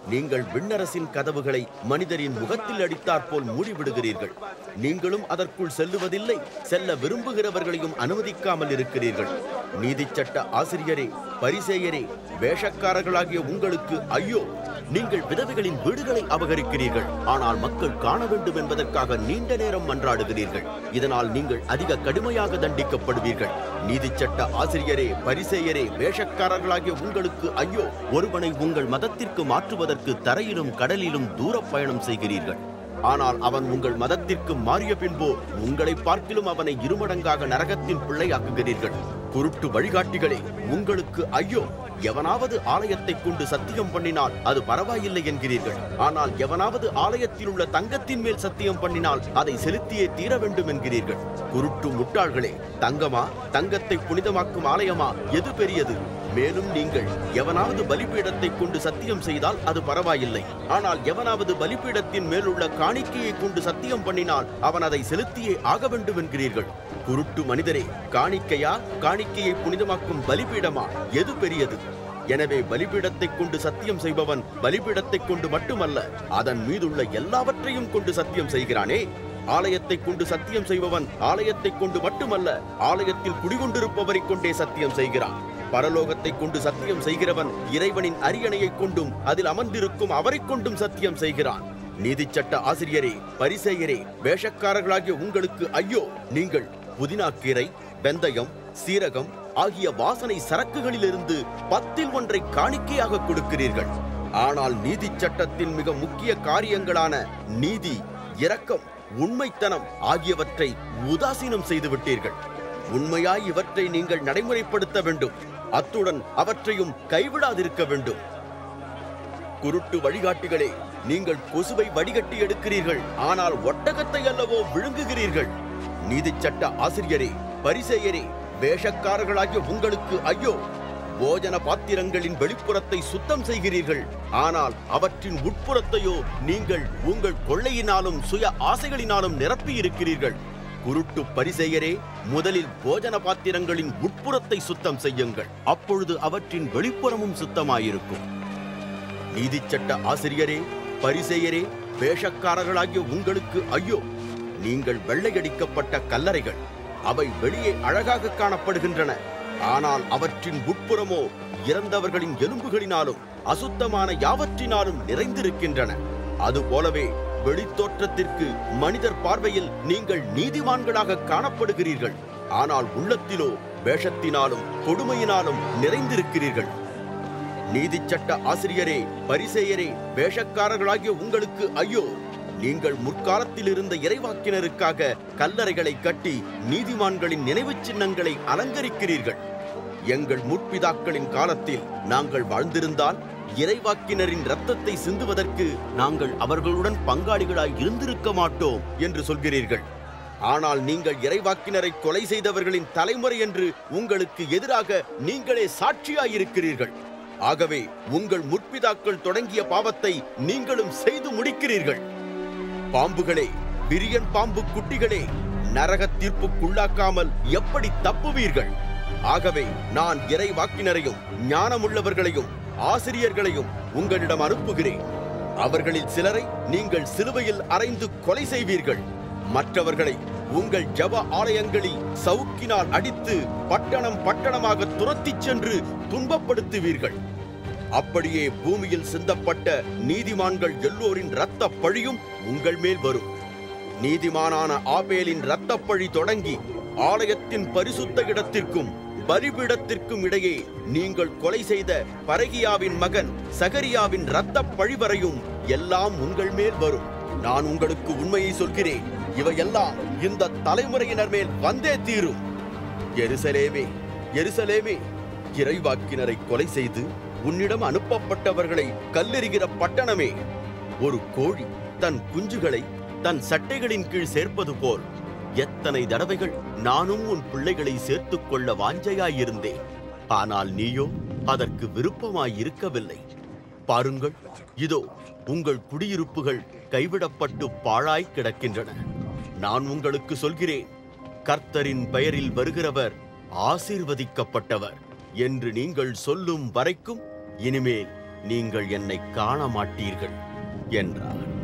நீங்கள் விண்ணரசின் கதவுகளை மனிதரின் முகத்தில் அடித்தாற்போல் மூடிவிடுகிறீர்கள் நீங்களும் அதற்குள் செல்லுவதில்லை செல்ல விரும்புகிறவர்களையும் அனுமதிக்காமல் இருக்கிறீர்கள் நீதிச்சட்ட ஆசிரியரே பரிசேயரே வேஷக்காரர்களாகிய உங்களுக்கு ஐயோ நீங்கள் விதவைகளின் வீடுகளை அபகரிக்கிறீர்கள் ஆனால் மக்கள் காண வேண்டும் என்பதற்காக நீண்ட நேரம் மன்றாடுகிறீர்கள் இதனால் நீங்கள் அதிக கடுமையாக தண்டிக்கப்படுவீர்கள் நீதிச்சட்ட ஆசிரியரே பரிசேயரே வேஷக்காரர்களாகிய உங்களுக்கு ஐயோ ஒருவனை உங்கள் மதத்திற்கு மாற்றுவதற்கு தரையிலும் கடலிலும் தூரப் பயணம் செய்கிறீர்கள் ஆனால் அவன் உங்கள் மதத்திற்கு மாறிய பின்போ உங்களை பார்க்கிலும் அவனை இருமடங்காக நரகத்தின் பிள்ளையாக்குகிறீர்கள் குருட்டு வழிகாட்டிகளே உங்களுக்கு ஐயோ எவனாவது ஆலயத்தை கொண்டு சத்தியம் பண்ணினால் அது பரவாயில்லை என்கிறீர்கள் ஆனால் எவனாவது ஆலயத்தில் உள்ள தங்கத்தின் மேல் சத்தியம் பண்ணினால் அதை செலுத்தியே தீர வேண்டும் என்கிறீர்கள் குருட்டு முட்டாள்களே தங்கமா தங்கத்தை புனிதமாக்கும் ஆலயமா எது பெரியது மேலும் நீங்கள் எவனாவது பலிபீடத்தை கொண்டு சத்தியம் செய்தால் அது பரவாயில்லை ஆனால் எவனாவது பலிபீடத்தின் மேலுள்ள காணிக்கையை கொண்டு சத்தியம் பண்ணினால் அவன் அதை செலுத்தியே ஆக வேண்டும் என்கிறீர்கள் குருட்டு மனிதரே காணிக்கையா காணிக்கையை புனிதமாக்கும் பலிபீடமா எது பெரியது எனவே பலிபீடத்தை கொண்டு சத்தியம் செய்பவன் பலிபீடத்தை கொண்டு மட்டுமல்ல அதன் மீதுள்ள எல்லாவற்றையும் கொண்டு சத்தியம் செய்கிறானே ஆலயத்தை கொண்டு சத்தியம் செய்பவன் ஆலயத்தை கொண்டு மட்டுமல்ல ஆலயத்தில் குடிகொண்டிருப்பவரை கொண்டே சத்தியம் செய்கிறான் பரலோகத்தை கொண்டு சத்தியம் செய்கிறவன் இறைவனின் அரியணையை கொண்டும் அதில் அமர்ந்திருக்கும் அவரைக் கொண்டும் சத்தியம் செய்கிறான் நீதிச்சட்ட ஆசிரியரே பரிசேயரே வேஷக்காரர்களாகிய உங்களுக்கு ஐயோ நீங்கள் புதினாக்கீரை வெந்தயம் சீரகம் ஆகிய வாசனை சரக்குகளிலிருந்து பத்தில் ஒன்றை காணிக்கையாக கொடுக்கிறீர்கள் ஆனால் நீதி சட்டத்தின் மிக முக்கிய காரியங்களான நீதி இரக்கம் உண்மைத்தனம் ஆகியவற்றை உதாசீனம் செய்து விட்டீர்கள் உண்மையாய் இவற்றை நீங்கள் நடைமுறைப்படுத்த வேண்டும் அத்துடன் அவற்றையும் கைவிடாதிருக்க வேண்டும் குருட்டு வழிகாட்டிகளே நீங்கள் கொசுவை வடிகட்டி எடுக்கிறீர்கள் ஆனால் ஒட்டகத்தை அல்லவோ விழுங்குகிறீர்கள் நீதிச்சட்ட ஆசிரியரே பரிசேயரே வேஷக்காரர்களாகிய உங்களுக்கு ஐயோ போஜன பாத்திரங்களின் வெளிப்புறத்தை சுத்தம் செய்கிறீர்கள் ஆனால் அவற்றின் உட்புறத்தையோ நீங்கள் உங்கள் கொள்ளையினாலும் சுய ஆசைகளினாலும் நிரப்பி இருக்கிறீர்கள் குருட்டு பரிசெயரே முதலில் போஜன பாத்திரங்களின் உட்புறத்தை சுத்தம் செய்யுங்கள் அப்பொழுது அவற்றின் வெளிப்புறமும் சுத்தமாயிருக்கும் நீதிச்சட்ட ஆசிரியரே பரிசேயரே வேஷக்காரர்களாகிய உங்களுக்கு ஐயோ நீங்கள் வெள்ளையடிக்கப்பட்ட கல்லறைகள் அவை வெளியே அழகாக காணப்படுகின்றன ஆனால் அவற்றின் உட்புறமோ இறந்தவர்களின் எலும்புகளினாலும் அசுத்தமான யாவற்றினாலும் நிறைந்திருக்கின்றன அதுபோலவே வெளித்தோற்றத்திற்கு மனிதர் பார்வையில் நீங்கள் நீதிமான்களாக காணப்படுகிறீர்கள் ஆனால் உள்ளத்திலோ வேஷத்தினாலும் கொடுமையினாலும் நிறைந்திருக்கிறீர்கள் நீதிச்சட்ட ஆசிரியரே பரிசேயரே வேஷக்காரர்களாகிய உங்களுக்கு ஐயோ நீங்கள் முற்காலத்தில் இருந்த இறைவாக்கினருக்காக கல்லறைகளை கட்டி நீதிமான்களின் நினைவுச் சின்னங்களை அலங்கரிக்கிறீர்கள் எங்கள் முற்பிதாக்களின் காலத்தில் நாங்கள் வாழ்ந்திருந்தால் இறைவாக்கினரின் இரத்தத்தை சிந்துவதற்கு நாங்கள் அவர்களுடன் பங்காளிகளாய் இருந்திருக்க மாட்டோம் என்று சொல்கிறீர்கள் ஆனால் நீங்கள் இறைவாக்கினரை கொலை செய்தவர்களின் தலைமுறை என்று உங்களுக்கு எதிராக நீங்களே சாட்சியாயிருக்கிறீர்கள் ஆகவே உங்கள் முற்பிதாக்கள் தொடங்கிய பாவத்தை நீங்களும் செய்து முடிக்கிறீர்கள் பாம்புகளே விரியன் பாம்பு குட்டிகளே நரக தீர்ப்புக்குள்ளாக்காமல் எப்படி தப்புவீர்கள் ஆகவே நான் இறைவாக்கினரையும் ஞானமுள்ளவர்களையும் ஆசிரியர்களையும் உங்களிடம் அனுப்புகிறேன் அவர்களில் சிலரை நீங்கள் சிலுவையில் அறைந்து கொலை செய்வீர்கள் மற்றவர்களை உங்கள் ஜப ஆலயங்களில் சவுக்கினால் அடித்து பட்டணம் பட்டணமாக துரத்திச் சென்று துன்பப்படுத்துவீர்கள் அப்படியே பூமியில் சிந்தப்பட்ட நீதிமான்கள் எல்லோரின் இரத்த பழியும் உங்கள் மேல் வரும் நீதிமானான ஆபேலின் இரத்தப் பழி தொடங்கி ஆலயத்தின் பரிசுத்த இடத்திற்கும் பலிபீடத்திற்கும் இடையே நீங்கள் கொலை செய்த பரகியாவின் மகன் சகரியாவின் இரத்தப் பழி வரையும் எல்லாம் உங்கள் மேல் வரும் நான் உங்களுக்கு உண்மையை சொல்கிறேன் இவையெல்லாம் இந்த தலைமுறையினர் மேல் வந்தே தீரும் எருசலேமே எருசலேமே இறைவாக்கினரை கொலை செய்து உன்னிடம் அனுப்பப்பட்டவர்களை கல்லெறிகிற பட்டணமே ஒரு கோழி தன் குஞ்சுகளை தன் சட்டைகளின் கீழ் சேர்ப்பது போல் எத்தனை தடவைகள் நானும் உன் பிள்ளைகளை சேர்த்துக் கொள்ள வாஞ்சையாயிருந்தேன் ஆனால் நீயோ அதற்கு விருப்பமாயிருக்கவில்லை பாருங்கள் இதோ உங்கள் குடியிருப்புகள் கைவிடப்பட்டு பாழாய் கிடக்கின்றன நான் உங்களுக்கு சொல்கிறேன் கர்த்தரின் பெயரில் வருகிறவர் ஆசீர்வதிக்கப்பட்டவர் என்று நீங்கள் சொல்லும் வரைக்கும் இனிமேல் நீங்கள் என்னை காண மாட்டீர்கள் என்றார்